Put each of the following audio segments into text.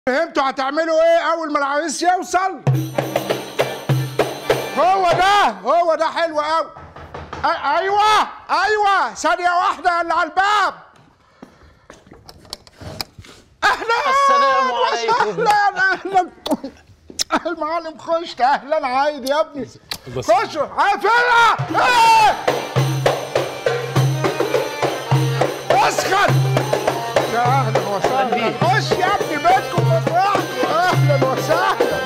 فهمتوا هتعملوا ايه اول ما العريس يوصل هو ده هو ده حلو قوي ايوه ايوه ثانيه واحده اللي على الباب اهلا السلام عليكم. اهلا اهلا المعلم خش اهلا عايد يا ابني بس- خشوا قافلها إيه! اسخن يا اهلا وسهلا خش يا ابني بيتكم مفرحكم اهلا وسهلا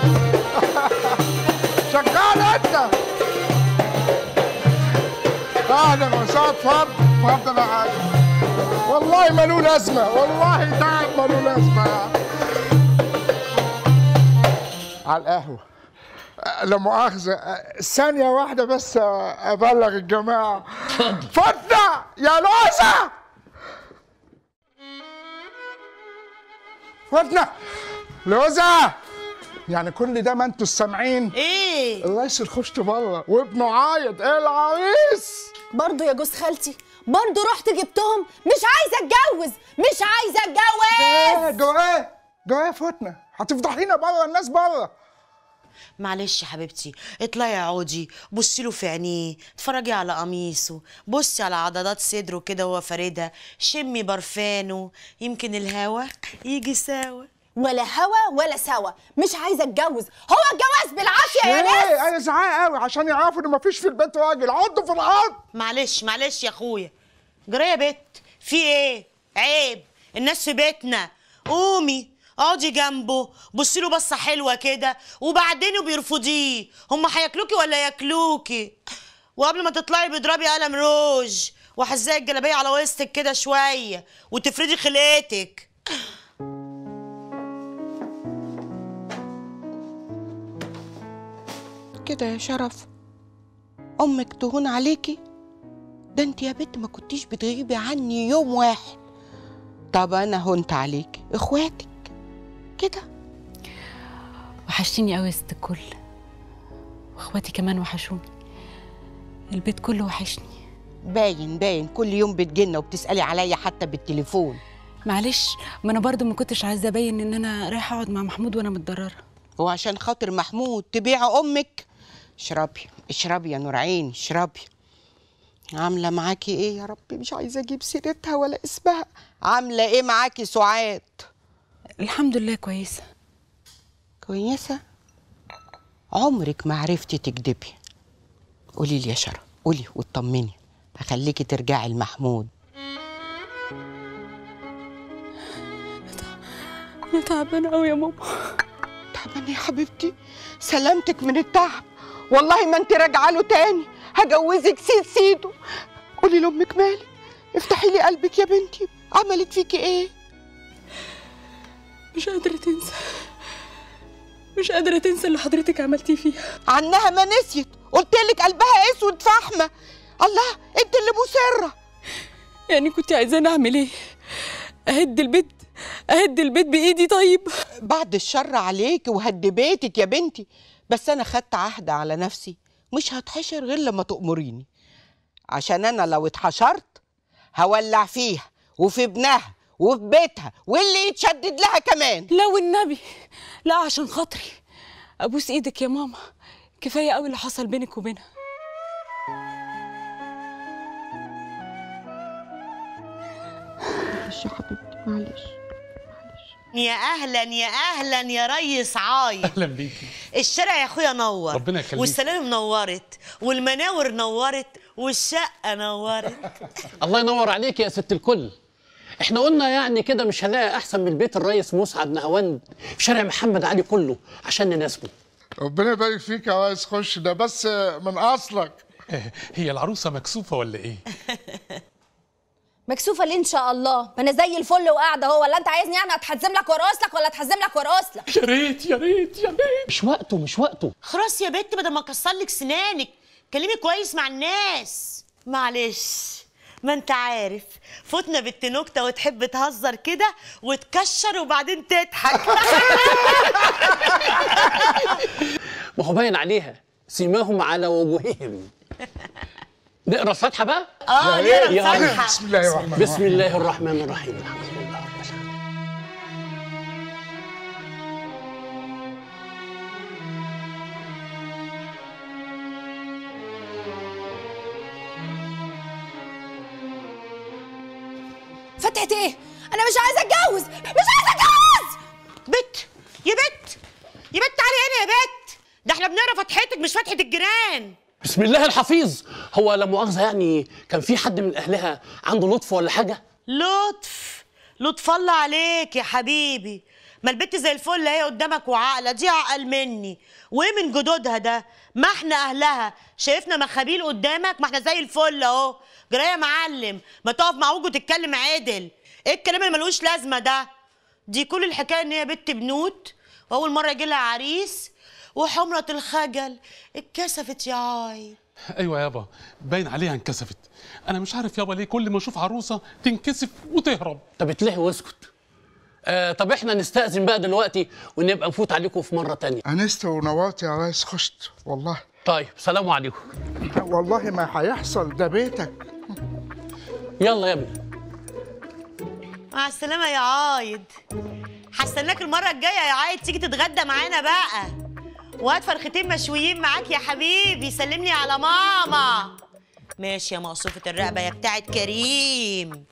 شغال انت اهلا وسهلا اتفضل اتفضل يا عادل والله ماله لازمه والله تعب ماله لازمه يعني. على القهوه أه، لا مؤاخذة أه، ثانية واحدة بس أه، أبلغ الجماعة فتنة يا لوزة فتنة لوزة يعني كل ده ما انتوا سامعين ايه الرئيس الخشت بره وابنه عايط ايه العريس برضه يا جوز خالتي برضه رحت جبتهم مش عايزه اتجوز مش عايزه اتجوز ايه جواه جواه فتنة هتفضحينا بره الناس بره معلش يا حبيبتي اطلعي اقعدي بصي له في عينيه اتفرجي على قميصه بصي على عضلات صدره كده وهو فاردها شمي برفانه يمكن الهوا يجي سوا ولا هوا ولا سوا مش عايزه اتجوز هو الجواز بالعافيه يا ناس ايه انا زعاق قوي عشان يعرفوا ان مفيش في البيت راجل عضوا في الارض معلش معلش يا اخويا جرى يا بت في ايه عيب الناس في بيتنا قومي اقعدي جنبه بصي له بصه حلوه كده وبعدين بيرفضيه هم هياكلوكي ولا ياكلوكي وقبل ما تطلعي بيضربي قلم روج وحزاي الجلابيه على وسطك كده شويه وتفردي خلقتك كده يا شرف امك تهون عليكي ده انت يا بنت ما كنتيش بتغيبي عني يوم واحد طب انا هنت عليك اخواتك كده وحشتيني قوي يا ست الكل واخواتي كمان وحشوني البيت كله وحشني باين باين كل يوم بتجينا وبتسالي عليا حتى بالتليفون معلش ما انا برضو ما كنتش عايزه ابين ان انا رايحه اقعد مع محمود وانا متضرره وعشان خاطر محمود تبيع امك اشربي اشربي يا نور عيني اشربي عامله معاكي ايه يا ربي مش عايزه اجيب سيرتها ولا اسمها عامله ايه معاكي سعاد الحمد لله كويسه كويسه عمرك ما عرفتي تكدبي قولي لي يا شرف قولي واطمني هخليكي ترجعي لمحمود انا تعبانه قوي يا ماما تعبانه يا حبيبتي سلامتك من التعب والله ما انت راجعه له تاني هجوزك سيد سيده قولي لامك مالك افتحي لي قلبك يا بنتي عملت فيكي ايه مش قادره تنسى مش قادره تنسى اللي حضرتك عملتيه فيها عنها ما نسيت قلت لك قلبها اسود فحمه الله انت اللي مصره يعني كنت عايزاني اعمل ايه اهد البيت اهد البيت بايدي طيب بعد الشر عليك وهد بيتك يا بنتي بس انا خدت عهد على نفسي مش هتحشر غير لما تأمريني عشان انا لو اتحشرت هولع فيها وفي ابنها وفي بيتها واللي يتشدد لها كمان لا والنبي لا عشان خاطري ابوس ايدك يا ماما كفايه قوي اللي حصل بينك وبينها معلش يا حبيبتي معلش يا اهلا يا اهلا يا ريس عايط اهلا بيكي الشارع يا اخويا نور ربنا يخليك. والسلالم نورت والمناور نورت والشقه نورت الله ينور عليك يا ست الكل احنا قلنا يعني كده مش هنلاقي احسن من بيت الريس مسعد نهواند في شارع محمد علي كله عشان نناسبه ربنا يبارك فيك يا ريس خش ده بس من اصلك هي العروسة مكسوفة ولا ايه؟ مكسوفه ليه ان شاء الله ما انا زي الفل وقاعده اهو ولا انت عايزني يعني اتحزم لك وارقص لك ولا اتحزم لك وارقص لك يا ريت يا ريت يا ريت مش وقته مش وقته خلاص يا بت بدل ما اكسر لك سنانك كلمي كويس مع الناس معلش ما انت عارف فتنا بنت نكته وتحب تهزر كده وتكشر وبعدين تضحك ما هو باين عليها سيماهم على وجوههم نقرا الفاتحه بقى اه يا يا ريت. الفاتحه بسم الله الرحمن بسم الله الرحمن الرحيم الحمد لله رب العالمين فتحة ايه انا مش عايزه اتجوز مش عايزه اتجوز بت يا بت يا بت تعالي هنا يا بت ده احنا بنقرا فتحتك مش فتحة الجيران بسم الله الحفيظ هو لا مؤاخذه يعني كان في حد من اهلها عنده لطف ولا حاجه لطف لطف الله عليك يا حبيبي ما البت زي الفل هي قدامك وعاقله دي عقل مني وايه من جدودها ده ما احنا اهلها شايفنا مخابيل قدامك ما احنا زي الفل اهو جرايه يا معلم ما تقف معوج وتتكلم عدل ايه الكلام اللي ملوش لازمه ده دي كل الحكايه ان هي بنت بنوت واول مره يجي لها عريس وحمرة الخجل اتكسفت يا عاي ايوه يابا باين عليها انكسفت انا مش عارف يابا ليه كل ما اشوف عروسه تنكسف وتهرب طب اتلهي واسكت آه طب احنا نستأذن بقى دلوقتي ونبقى نفوت عليكم في مرة تانية أنست ونوات يا ريس خشت والله طيب سلام عليكم والله ما هيحصل ده بيتك يلا يا ابني مع السلامة يا عايد هستناك المرة الجاية يا عايد تيجي تتغدى معانا بقى وهات فرختين مشويين معاك يا حبيبي سلمني على ماما ماشي يا مقصوفة الرقبة يا بتاعت كريم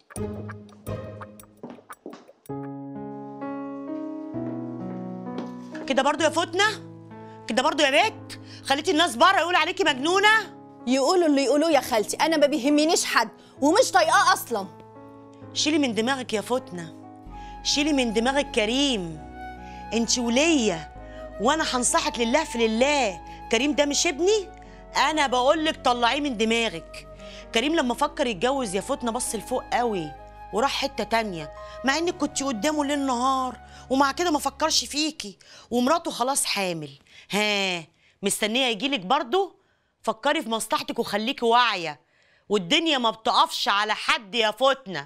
كده برضو يا فتنة كده برضو يا بت خليتي الناس بره يقولوا عليكي مجنونة يقولوا اللي يقولوه يا خالتي انا ما بيهمنيش حد ومش طايقاه اصلا شيلي من دماغك يا فتنة شيلي من دماغك كريم انت ولية وانا هنصحك لله في لله كريم ده مش ابني انا بقولك طلعيه من دماغك كريم لما فكر يتجوز يا فتنة بص لفوق قوي وراح حتة تانية مع انك كنت قدامه ليل نهار ومع كده ما فكرش فيكي ومراته خلاص حامل ها مستنية يجيلك برضو فكري في مصلحتك وخليكي واعية والدنيا ما بتقفش على حد يا فتنه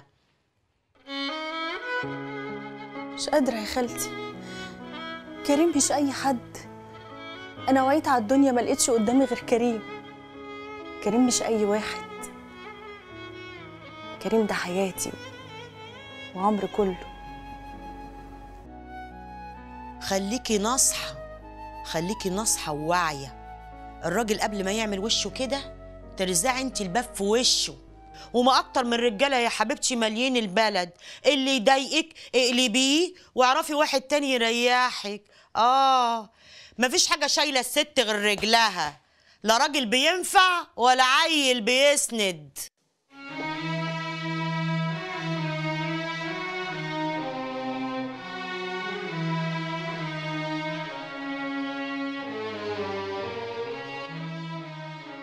مش قادرة يا خالتي كريم مش أي حد أنا وعيت على الدنيا ما لقيتش قدامي غير كريم كريم مش أي واحد كريم ده حياتي وعمري كله خليكي ناصحة خليكي ناصحة وواعية الراجل قبل ما يعمل وشه كده ترزعي انت الباب في وشه وما اكتر من رجاله يا حبيبتي ماليين البلد اللي يضايقك اقلبيه واعرفي واحد تاني يريحك اه مفيش حاجه شايله الست غير رجلها لا راجل بينفع ولا عيل بيسند